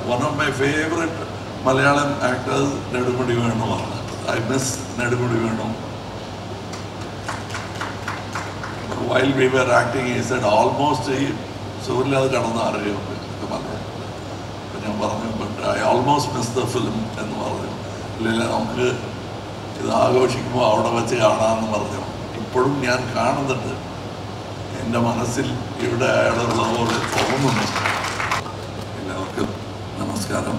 One of my favorite Malayalam actors, Nedumudi Venu. I miss Nedumudi Venu. While we were acting, he said almost ഈ സുഖമില്ലാതെ കടന്ന് അറിയുമെന്ന് ഒക്കെ പറഞ്ഞു അപ്പം ഞാൻ പറഞ്ഞു but I almost miss the film എന്ന് പറഞ്ഞു ഇല്ല നമുക്ക് ഇത് ആഘോഷിക്കുമ്പോൾ അവിടെ വെച്ച് കാണാമെന്ന് പറഞ്ഞു ഇപ്പോഴും ഞാൻ കാണുന്നുണ്ട് എൻ്റെ മനസ്സിൽ ഇവിടെ അയാളുള്ള പോലെ തോന്നുന്നു എല്ലാവർക്കും നമസ്കാരം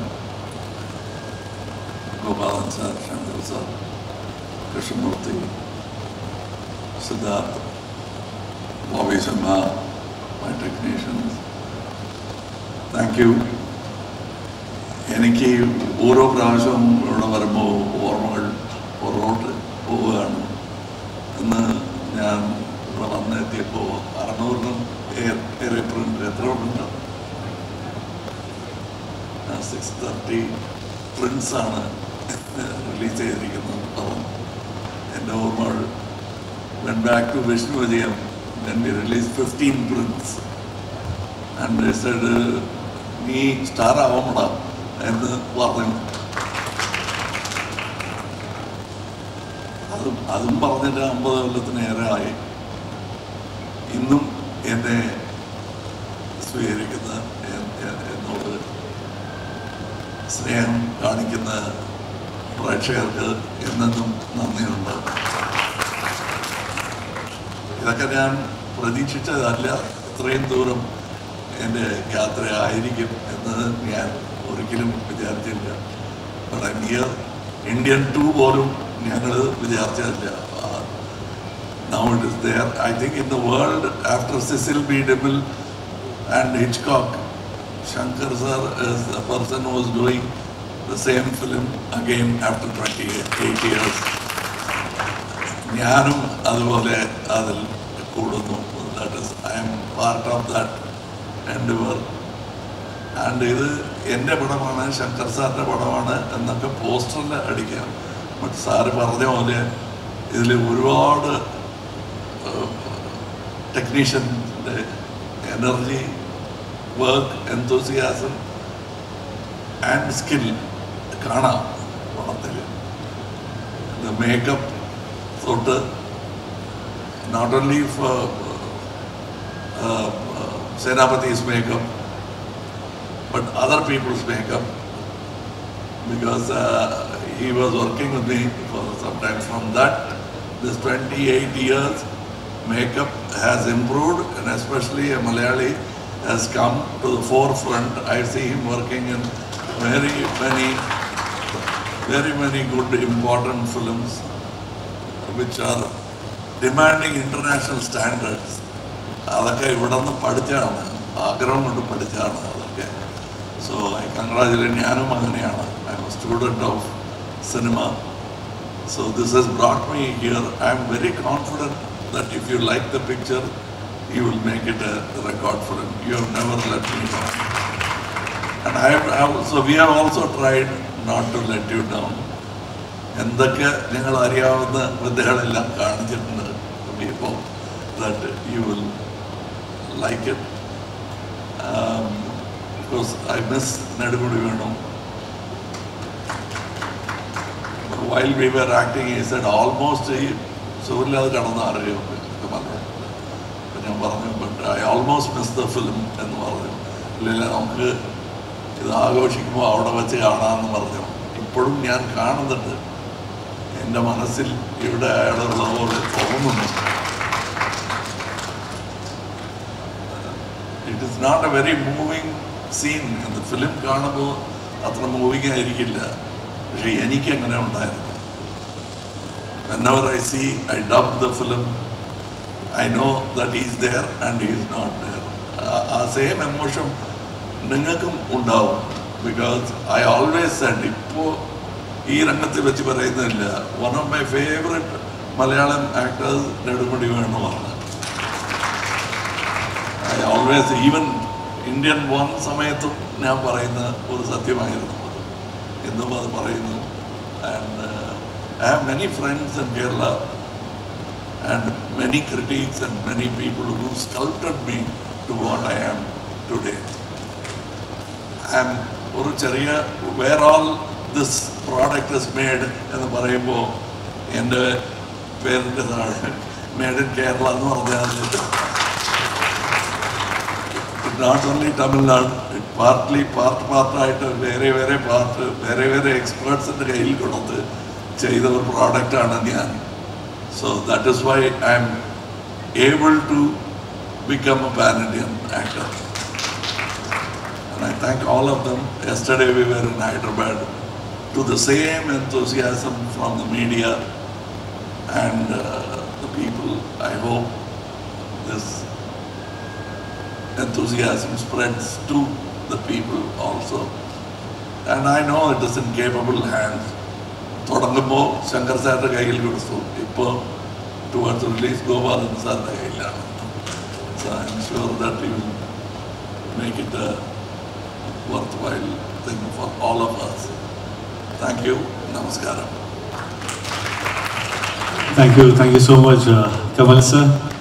Gopalan sir Shankar sir Krishnamoorthy Siddharth Bobby Simha my technicians thank you എനിക്ക് ഓരോ പ്രാവശ്യവും ഇവിടെ വരുമ്പോൾ ഓർമ്മകൾ പുറകോട്ട് പോവുകയാണ് ഇന്ന് ഞാൻ ഇവിടെ വന്നെത്തിയപ്പോൾ അറുന്നൂറിനും ഏറെ പ്രിന്റ് എത്ര ഉണ്ട് സിക്സ് തേർട്ടി പ്രിൻസാണ് റിലീസ് ചെയ്തിരിക്കുന്നത് പറഞ്ഞു എൻ്റെ ഓർമ്മകൾ വെൻ ബാക്ക് ടു വിഷ്ണു വിജയം then we released 15 prints and they said uh, നീ സ്റ്റാർ ആവണടാ എന്ന് പറഞ്ഞു അതും അതും പറഞ്ഞിട്ട് അമ്പത് കൊല്ലത്തിനേറെ ആയി ഇന്നും എന്നെ സ്വീകരിക്കുന്ന എ- എ- എന്നോട് സ്നേഹം കാണിക്കുന്ന പ്രേക്ഷകർക്ക് എന്നെന്നും നന്ദിയുണ്ട് ഇതൊക്കെ ഞാൻ പ്രതീക്ഷിച്ചതല്ല ഇത്രയും ദൂരം എൻ്റെ യാത്രയായിരിക്കും എന്ന് ഞാൻ ഒരിക്കലും വിചാരിച്ചില്ല ഇയർ ഇന്ത്യൻ ടൂ പോലും ഞങ്ങൾ വിചാരിച്ചതല്ല Now it is there. I think in the world, after Cecil B. DeMille and Hitchcock, Shankar sir is the person who is doing the same film again after 28 years. ഞാനും അതുപോലെ അതിൽ കൂടുന്നു that is I'm part of that endeavour and ഇത് എൻ്റെ പടമാണ് ശങ്കർ സാറിൻ്റെ പടമാണ് എന്നൊക്കെ പോസ്റ്ററിൽ അടിക്കാം ബട്ട് സാറ് പറഞ്ഞ പോലെ ഇതിൽ ഒരുപാട് ടെക്നീഷ്യൻ്റെ energy work enthusiasm and skill കാണാം പടത്തിൽ മേക്കപ്പ് തൊട്ട് not only for uh, uh, Senapati's makeup, but other people's makeup, because uh, he was working with me for some time. From that, this 28 years, makeup has improved, and especially a Malayali has come to the forefront. I see him working in very many, very many good, important films, which are demanding international standards അതൊക്കെ ഇവിടെ നിന്ന് പഠിച്ചാണ് ആഗ്രഹം കൊണ്ട് പഠിച്ചാണ് അതൊക്കെ so I congratulate ഞാനും അങ്ങനെയാണ് I'm student of cinema so this has brought me here I'm very confident that if you like the picture you will make it a record film you have never let me down And I have, I have, so we have also tried not to let you down. എന്തൊക്കെ നിങ്ങൾ അറിയാവുന്ന വിദ്യകളെല്ലാം കാണിച്ചിട്ടുണ്ട് ഇപ്പോൾ that you will like it because I miss Nedumudi Venu while we were acting he said almost ഈ സുഖമില്ലാതെ കടന്ന് അറിയുമെന്ന് ഒക്കെ പറഞ്ഞു അപ്പം ഞാൻ പറഞ്ഞു but I almost miss the film എന്ന് പറഞ്ഞു ഇല്ല നമുക്ക് ഇത് ആഘോഷിക്കുമ്പോൾ അവിടെ വെച്ച് കാണാമെന്ന് പറഞ്ഞു ഇപ്പോഴും ഞാൻ കാണുന്നുണ്ട് എൻ്റെ മനസ്സിൽ ഇവിടെ അയാളുള്ള പോലെ തോന്നുന്നു it is not a very moving scene എന്ന് ഫിലിം കാണുമ്പോൾ അത്ര മൂവിങ് ആയിരിക്കില്ല പക്ഷെ എനിക്ക് അങ്ങനെ ഉണ്ടായിരുന്നു whenever I see, I dub the film, I know that he is there and he is not there. ആ- ആ സെയിം എമോഷൻ നിങ്ങൾക്കും ഉണ്ടാവും ബിക്കോസ് ഐ ഓൾവേസ് സെഡ് ഇപ്പോൾ ഈ രംഗത്ത് വെച്ച് പറയുന്നില്ല one of my favourite Malayalam actors Nedumudi വേണുമാണ് I always even Indian one സമയത്തും ഞാൻ പറയുന്ന ഒരു സത്യമായിരുന്നു അത് എന്നും അത് പറയുന്നു and I have many friends in Kerala and many critics and many people who sculpted me to what I am today I am ഒരു ചെറിയ where all this product is made എന്ന് പറയുമ്പോൾ എൻ്റെ പേരിൻ്റെ താഴെ മേഡ് ഇൻ കേരള എന്ന് പറഞ്ഞാൽ not only Tamil Nadu partly part പാർട്ടായിട്ട് വേറെ വേറെ പാർട്ട് വേറെ വേറെ എക്സ്പേർട്സിൻ്റെ കയ്യിൽ കൊടുത്ത് ചെയ്ത ഒരു പ്രോഡക്റ്റാണ് ഞാൻ so that is why I'm able to become a pan Indian actor And I thank all of them. Yesterday we were in Hyderabad to the same enthusiasm from the media and uh, the people. I hope this enthusiasm spreads to the people also. And I know it is in capable hands. തുടങ്ങുമ്പോൾ ശങ്കർ സാറിൻ്റെ കയ്യിൽ കൊടുത്തു ഇപ്പോൾ towards release Gopalan സാറിൻ്റെ കയ്യിലാണ് so I'm sure that you will make it a worthwhile thing for all of us. Thank you. Namaskaram. Thank you, thank you so much, uh, Kamal sir.